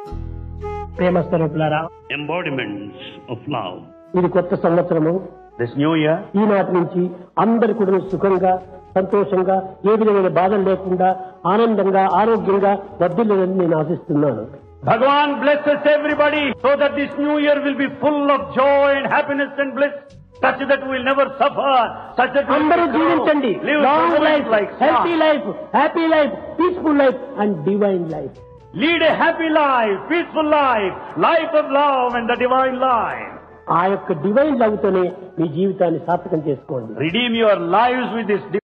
ప్రేమ స్వరూపులారా embodiments of love. ఇది కొత్త సంవత్సరము This new year, ఈనాటి నుంచి అందరు కూడా సుఖంగా సంతోషంగా ఏ విధమైన బాధలు లేకుండా ఆనందంగా ఆరోగ్యంగా వర్ధిల్లని నేను ఆశిస్తున్నాను Bhagavan blesses everybody so that this new year will be full of joy and happiness and bliss, such that we will never suffer, such that we అందరూ will grow, జీవించండి live long full life like healthy stars. Life happy life peaceful life and divine life Lead a happy life, peaceful life, life of love and the divine life. ఆ యొక్క divine love తోనే మీ జీవితాన్ని సార్థకం చేసుకోండి Redeem your lives with this